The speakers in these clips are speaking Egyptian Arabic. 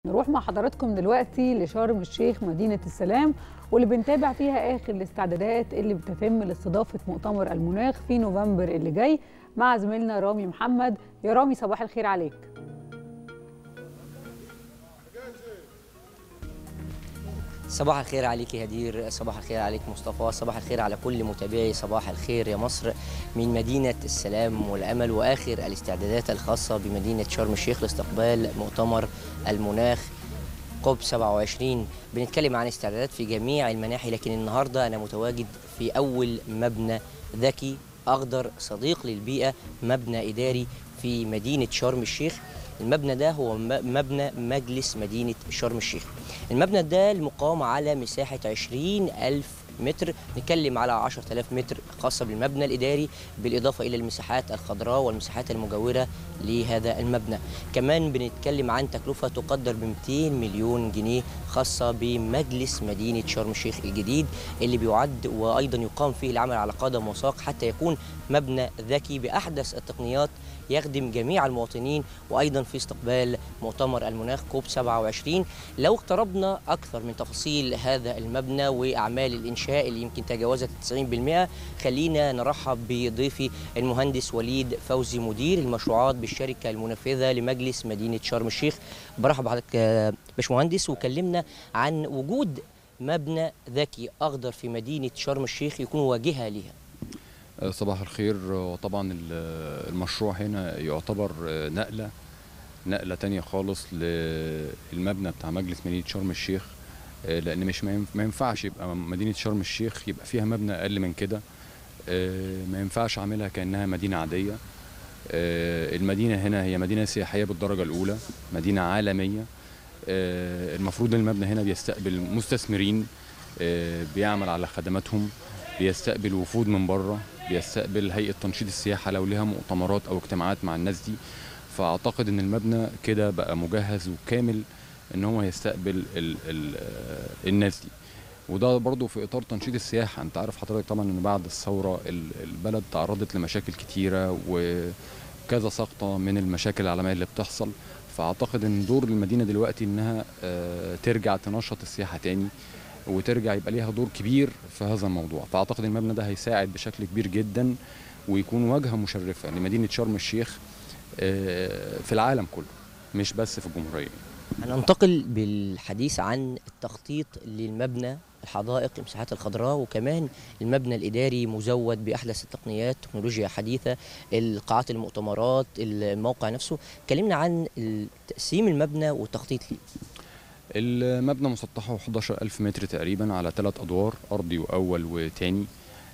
نروح مع حضراتكم دلوقتي لشرم الشيخ مدينة السلام واللي بنتابع فيها آخر الاستعدادات اللي بتتم لاستضافة مؤتمر المناخ في نوفمبر اللي جاي مع زميلنا رامي محمد يا رامي صباح الخير عليك صباح الخير عليك يا هدير صباح الخير عليك مصطفى صباح الخير على كل متابعي صباح الخير يا مصر من مدينة السلام والأمل وآخر الاستعدادات الخاصة بمدينة شرم الشيخ لاستقبال مؤتمر المناخ كوب 27 بنتكلم عن استعدادات في جميع المناحي لكن النهاردة أنا متواجد في أول مبنى ذكي أخضر صديق للبيئة مبنى إداري في مدينة شرم الشيخ المبنى ده هو مبنى مجلس مدينة شرم الشيخ المبنى ده المقام على مساحة 20 ألف متر نتكلم على 10000 متر خاصة بالمبنى الإداري بالإضافة إلى المساحات الخضراء والمساحات المجاورة لهذا المبنى كمان بنتكلم عن تكلفة تقدر ب 200 مليون جنيه خاصة بمجلس مدينة شرم الشيخ الجديد اللي بيعد وأيضا يقام فيه العمل على قدم وساق حتى يكون مبنى ذكي بأحدث التقنيات يخدم جميع المواطنين وايضا في استقبال مؤتمر المناخ كوب 27 لو اقتربنا اكثر من تفاصيل هذا المبنى واعمال الانشاء اللي يمكن تجاوزت 90% خلينا نرحب بضيفي المهندس وليد فوزي مدير المشروعات بالشركه المنفذه لمجلس مدينه شرم الشيخ برحب بحضرتك باشمهندس وكلمنا عن وجود مبنى ذكي اخضر في مدينه شرم الشيخ يكون واجهه ليها صباح الخير وطبعا المشروع هنا يعتبر نقلة نقلة تانية خالص للمبنى بتاع مجلس مدينة شرم الشيخ لأن مش ما ينفعش يبقى مدينة شرم الشيخ يبقى فيها مبنى أقل من كده ما ينفعش أعملها كأنها مدينة عادية المدينة هنا هي مدينة سياحية بالدرجة الأولى مدينة عالمية المفروض المبنى هنا بيستقبل مستثمرين بيعمل على خدماتهم بيستقبل وفود من بره بيستقبل هيئه تنشيط السياحه لو لها مؤتمرات او اجتماعات مع الناس دي فاعتقد ان المبنى كده بقى مجهز وكامل ان هو يستقبل ال ال الناس دي وده برضه في اطار تنشيط السياحه انت عارف حضرتك طبعا ان بعد الثوره البلد تعرضت لمشاكل كتيره وكذا سقطه من المشاكل العالميه اللي بتحصل فاعتقد ان دور المدينه دلوقتي انها ترجع تنشط السياحه تاني وترجع يبقى ليها دور كبير في هذا الموضوع فاعتقد المبنى ده هيساعد بشكل كبير جدا ويكون واجهه مشرفه لمدينه شرم الشيخ في العالم كله مش بس في الجمهوريه هننتقل بالحديث عن التخطيط للمبنى الحدائق المساحات الخضراء وكمان المبنى الاداري مزود باحدث التقنيات تكنولوجيا حديثه القاعات المؤتمرات الموقع نفسه كلمنا عن تقسيم المبنى والتخطيط ليه المبنى مسطحه 11000 متر تقريبا على ثلاث ادوار ارضي واول وتاني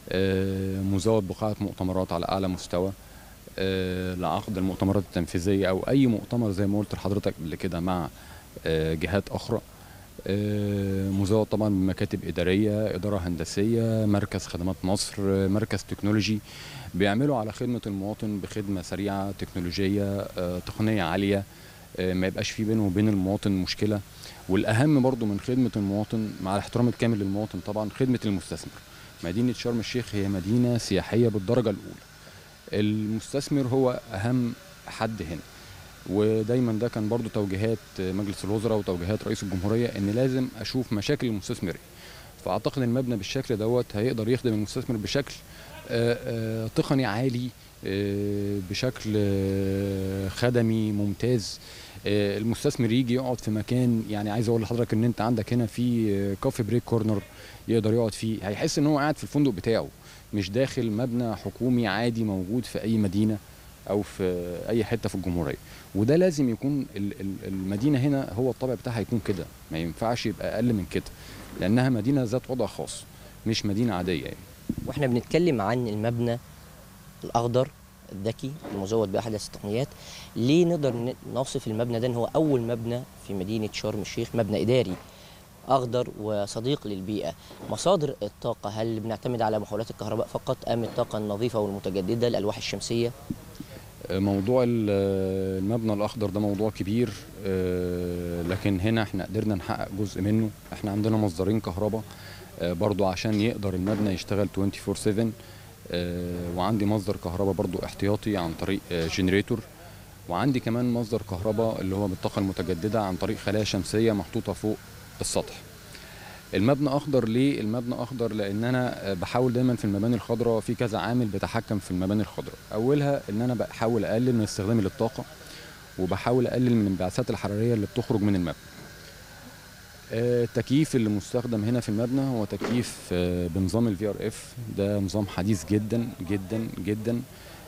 مزود بقاعه مؤتمرات على اعلى مستوى لعقد المؤتمرات التنفيذيه او اي مؤتمر زي ما قلت لحضرتك قبل كده مع جهات اخرى مزود طبعا بمكاتب اداريه اداره هندسيه مركز خدمات مصر مركز تكنولوجي بيعملوا على خدمه المواطن بخدمه سريعه تكنولوجيه تقنيه عاليه ما يبقاش في بينه وبين المواطن مشكله والاهم برضو من خدمه المواطن مع الاحترام الكامل للمواطن طبعا خدمه المستثمر مدينه شرم الشيخ هي مدينه سياحيه بالدرجه الاولى المستثمر هو اهم حد هنا ودايما ده كان برضو توجيهات مجلس الوزراء وتوجيهات رئيس الجمهوريه ان لازم اشوف مشاكل المستثمر فاعتقد المبنى بالشكل دوت هيقدر يخدم المستثمر بشكل تقني عالي بشكل خدمي ممتاز المستثمر يجي يقعد في مكان يعني عايز اقول لحضرتك ان انت عندك هنا في كافي بريك كورنر يقدر يقعد فيه هيحس ان هو قاعد في الفندق بتاعه مش داخل مبنى حكومي عادي موجود في اي مدينه او في اي حته في الجمهوريه وده لازم يكون المدينه هنا هو الطابع بتاعها يكون كده ما ينفعش يبقى اقل من كده لانها مدينه ذات وضع خاص مش مدينه عاديه يعني واحنا بنتكلم عن المبنى الاخضر الذكي المزود باحدث التقنيات ليه نقدر نوصف المبنى ده ان هو اول مبنى في مدينه شرم الشيخ مبنى اداري اخضر وصديق للبيئه مصادر الطاقه هل بنعتمد على محولات الكهرباء فقط ام الطاقه النظيفه والمتجدده الالواح الشمسيه موضوع المبنى الاخضر ده موضوع كبير لكن هنا احنا قدرنا نحقق جزء منه احنا عندنا مصدرين كهرباء برضو عشان يقدر المبنى يشتغل 24 7 وعندي مصدر كهرباء برضو احتياطي عن طريق جنريتور وعندي كمان مصدر كهرباء اللي هو بالطاقه المتجدده عن طريق خلايا شمسيه محطوطه فوق السطح المبنى اخضر ليه المبنى اخضر لان انا بحاول دايما في المباني الخضراء في كذا عامل بيتحكم في المباني الخضراء اولها ان انا بحاول اقلل من استخدامي للطاقه وبحاول اقلل من الانبعاثات الحراريه اللي بتخرج من المبنى التكييف اللي مستخدم هنا في المبنى هو تكييف بنظام الفي ار اف ده نظام حديث جدا جدا جدا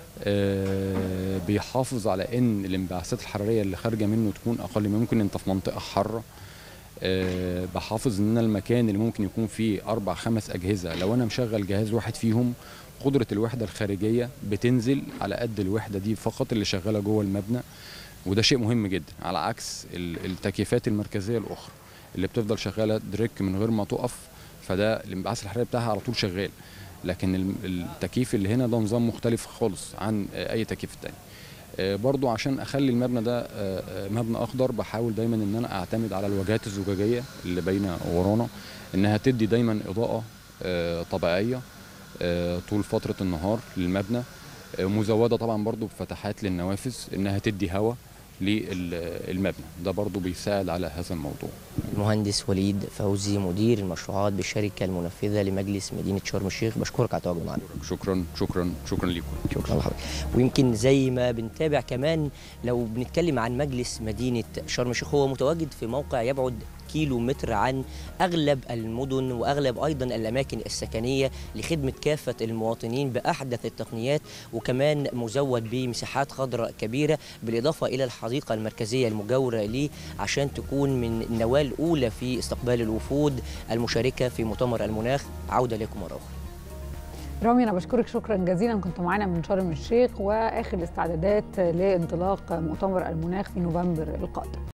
بيحافظ على ان الانبعاثات الحراريه اللي خارجه منه تكون اقل ممكن انت في منطقه حاره أه بحافظ ان انا المكان اللي ممكن يكون فيه اربع خمس اجهزه لو انا مشغل جهاز واحد فيهم قدره الوحده الخارجيه بتنزل على قد الوحده دي فقط اللي شغاله جوه المبنى وده شيء مهم جدا على عكس التكييفات المركزيه الاخرى اللي بتفضل شغاله دريك من غير ما تقف فده الانبعاث الحراري بتاعها على طول شغال لكن التكييف اللي هنا ده نظام مختلف خالص عن اي تكييف تاني برضو عشان اخلي المبنى ده مبنى اخضر بحاول دايما ان انا اعتمد على الواجهات الزجاجيه اللي باينه ورانا انها تدي دايما اضاءه طبيعيه طول فتره النهار للمبنى مزوده طبعا برضو بفتحات للنوافذ انها تدي هواء للمبنى ده برضو بيساعد على هذا الموضوع المهندس وليد فوزي مدير المشروعات بالشركة المنفذة لمجلس مدينة شرم الشيخ بشكرك على تواجدك معنا شكرا شكرا شكرا لكم شكرا لحضرتك ويمكن زي ما بنتابع كمان لو بنتكلم عن مجلس مدينة شرم الشيخ هو متواجد في موقع يبعد كيلو متر عن أغلب المدن وأغلب أيضا الأماكن السكنية لخدمة كافة المواطنين بأحدث التقنيات وكمان مزود بمساحات خضراء كبيرة بالإضافة إلى الحديقة المركزية المجاورة ليه عشان تكون من النواة الأولى في استقبال الوفود المشاركة في مؤتمر المناخ عودة لكم مرة أخرى رامي انا بشكرك شكرا جزيلا كنت معانا من شرم الشيخ واخر الاستعدادات لانطلاق مؤتمر المناخ في نوفمبر القادم